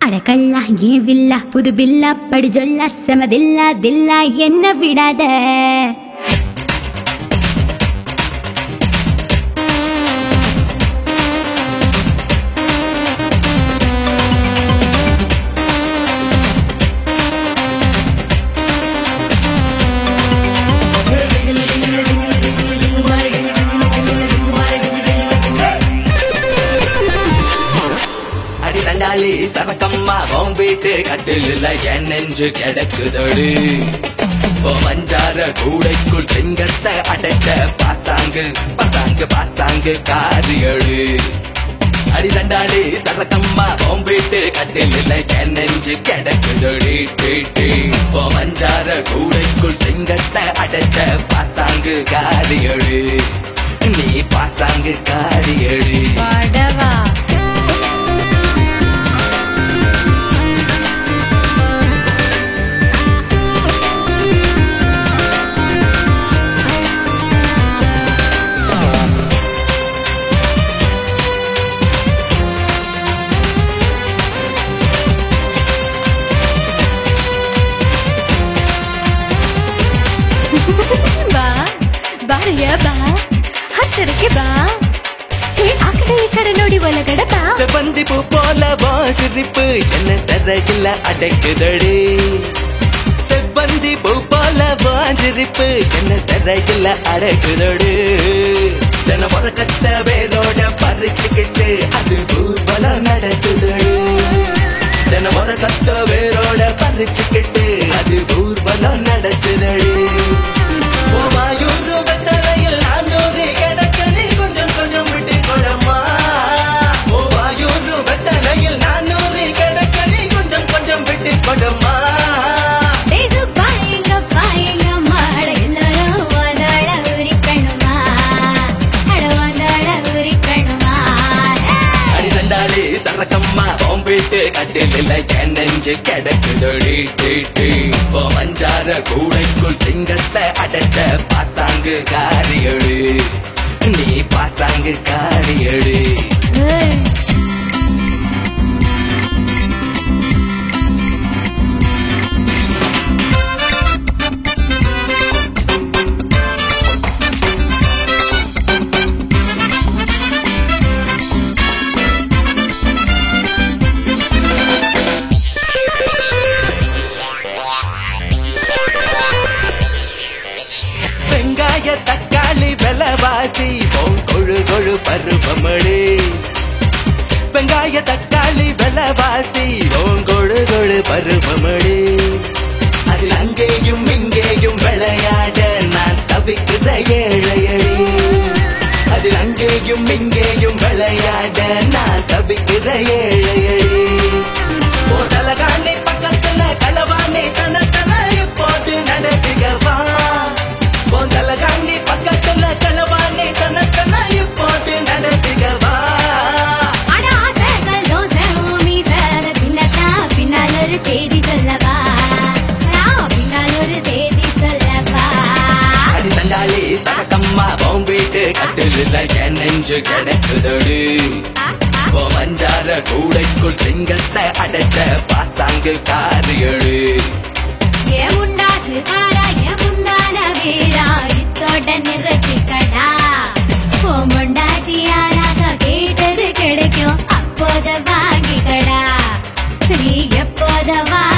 அடக்கல்லா ஏன் வில்லா புது பில்லா படி சொல்ல செமதில்லா தில்லா என்ன விடாத அடி தண்டாளி சரக்கம்மா உன் வீட்டு கட்டில என் நெஞ்சு கிடக்குதொடு ஓ மஞ்சார கூடைக்குள் சிங்கத்தை அடைச்ச பாசாங்கு பாசாங்கு பாசாங்கு காரியடு அடி தண்டாளி சரக்கம்மா உன் வீட்டு கட்டில என் நெஞ்சு கிடக்குதொடி டி, டி. ஓ மஞ்சார கூடைக்குள் சிங்கத்தை அடைச்ச பாசாங்கு காரியடு நீ பாசாங்கு காரியடு படவா ಬಾ ಬಾರಯ್ಯ ಬಾ ಹತ್ತಿರಕ್ಕೆ ಬಾ ಏ ಆ ಕಡೆ ಈ ಕಡೆ ನೋಡಿ ಒಳಗಡೆ ಬಾ செவந்தி பூ போல வாசிரிப்பு என்ன சரையில் அடைக்குதடி செவ்வந்தி பூ போல வாஞ்சிரிப்பு என்ன சரையில் அடைக்குதடி தின முறக்கத்த வேரோட பறிச்சுக்கிட்டு அது ஊர்வலம் நடக்குதடி தின முறக்கத்த வேரோட பறிச்சுக்கிட்டு அது ஊர்வலம் நடக்குதடி ஓ மாயூரு வெத்தலையில் நானூறு கிடக்கு நீ கொஞ்சம் கொஞ்சம் விட்டு கொடமா ஓ மாயூரு வெத்தலையில் நானூறு கிடக்கு நீ கொஞ்சம் கொஞ்சம் விட்டு கொடமா தேசு பாயங்க பாயங்க மாட எல்லாரும் வந்தாಳ உரிக்கணுமா அட வந்தாಳ உரிக்கணுமா அடி தண்டாளி சரக்கம்மா போம்பிட்டு கட்டில என் நெஞ்சு கிடக்குதடி டி, டி. ஓ மஞ்சார கூடைக்குள் சிங்கத்தை அடைச்ச பாசாங்கு காரியடு நீ பாசாங்கு காரியடு வெங்காய தக்காளி விலவாசி போம் கொழு கொழு பருவமழி வெங்காய தக்காளி விலவாசி போம் கொழு கொழு பருவமழி அதில் அங்கேயும் இங்கேயும் விளையாட நான் தவிக்கிற ஏழையடி அதில் அங்கேயும் இங்கேயும் விளையாட நான் தவிக்கிற ஏழையடி ஓடலகாண்டி பக்கத்துல களவாணி தனத்தன இப்போது நடத்துகவா ஓடலகாண்டி பக்கத்துல களவாணி தனத்தன இப்போது நடத்துகவா அட ஆசைகள் தோசை ஊமி தர தின்னதா பின்னால் ஒரு தேதி சொல்லவா நான் பின்னால் ஒரு தேதி சொல்லவா அடி தண்டாளி சரக்கம்மா உன் வீட்டு கட்டில என் நெஞ்சு கிடக்குதடு ஓ மஞ்சார கூடைக்குள் சிங்கத்தை அடைச்ச பாசாங்கு காரியடு ஏன் உண்டாசு காரா ஏன் முந்தான வீரா இத்தோட நிறுத்திக்கடா பொண்டாட்டியாராக கேட்டது கிடைக்கும் அப்போத வாங்கிக்கடா நீ எப்போத வாங்கி